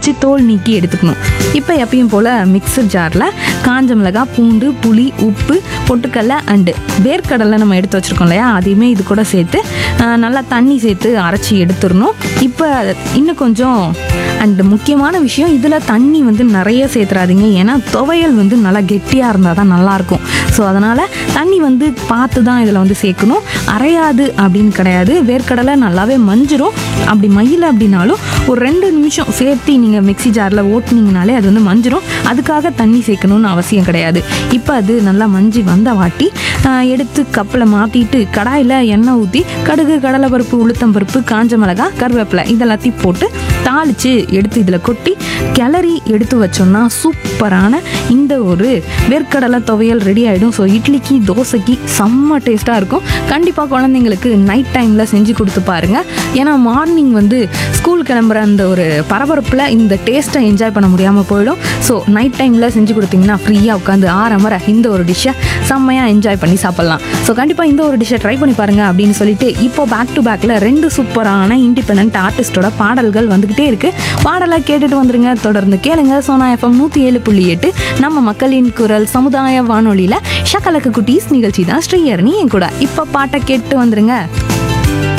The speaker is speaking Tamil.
வச்சு தோல் நீக்கி எடுத்துக்கணும் இப்போ எப்பயும் போல் மிக்சர் ஜாரில் காஞ்ச மிளகாய் பூண்டு புளி உப்பு பொட்டுக்கடலை அண்டு வேர்க்கடலை நம்ம எடுத்து வச்சுருக்கோம் இல்லையா அதையுமே இது கூட சேர்த்து ஆஹ், நல்லா தண்ணி சேர்த்து அரைச்சி எடுத்துடணும் இப்போ இன்னும் கொஞ்சம் அண்டு முக்கியமான விஷயம் இதில் தண்ணி வந்து நிறைய சேர்த்துறாதீங்க ஏன்னா துவையல் வந்து நல்லா கெட்டியாக இருந்தால் தான் நல்லாயிருக்கும் ஸோ அதனால் தண்ணி வந்து பார்த்து தான் இதில் வந்து சேர்க்கணும் அரையாது அப்படின்னு கிடையாது வேர்க்கடலை நல்லாவே மஞ்சிரும் அப்படி மயில் அப்படின்னாலும் ஒரு ரெண்டு நிமிஷம் சேர்த்து நீங்கள் மிக்ஸி ஜாரில் ஓட்டுனீங்கனாலே அது வந்து மஞ்சிரும் அதுக்காக தண்ணி சேர்க்கணும்னு அவசியம் கிடையாது இப்போ அது நல்லா மஞ்சி வந்த வாட்டி ஆஹ், எடுத்து கப்பில் மாற்றிட்டு கடாயில் எண்ணெய் ஊற்றி கடுகு கடலைப்பருப்பு உளுத்தம்பருப்பு காஞ்ச மிளகாய் கருவேப்பிலை இதெல்லாத்தையும் போட்டு தாளித்து எடுத்து இதில் கொட்டி கிளறி எடுத்து வச்சோம்னா சூப்பரான இந்த ஒரு வேர்க்கடலை துவையல் ரெடி ஆகிடும் ஸோ இட்லிக்கு தோசைக்கு செம்ம டேஸ்ட்டாக இருக்கும் கண்டிப்பாக குழந்தைங்களுக்கு நைட் டைமில் செஞ்சு கொடுத்து பாருங்க ஏன்னா மார்னிங் வந்து ஸ்கூல் கிளம்புற அந்த ஒரு பரபரப்பில் இந்த டேஸ்ட்டை என்ஜாய் பண்ண முடியாமல் போயிடும் ஸோ நைட் டைமில் செஞ்சு கொடுத்தீங்கன்னா ஃப்ரீயாக உட்காந்து ஆரம்பர இந்த ஒரு டிஷ்ஷை செம்மையாக என்ஜாய் பண்ணி சாப்பிட்லாம் ஸோ கண்டிப்பாக இந்த ஒரு டிஷ்ஷை ட்ரை பண்ணி பாருங்க அப்படின்னு சொல்லிட்டு இப்போ பேக் டு பேக்கில் ரெண்டு சூப்பரான இண்டிபெண்ட் ஆர்டிஸ்டோட பாடல்கள் வந்துக்கிட்டே இருக்கு பாடலை கேட்டுட்டு வந்துருங்க தொடர்ந்து கேளுங்க சோனா எஃப்எம் நூற்றி ஏழு புள்ளி எட்டு நம்ம மக்களின் குரல் சமுதாய வானொலியில் ஷக்கலக்கு குட்டீஸ் நிகழ்ச்சி தான் ஸ்ரீயர்னி என் கூட இப்போ பாட்டை கேட்டு வந்துருங்க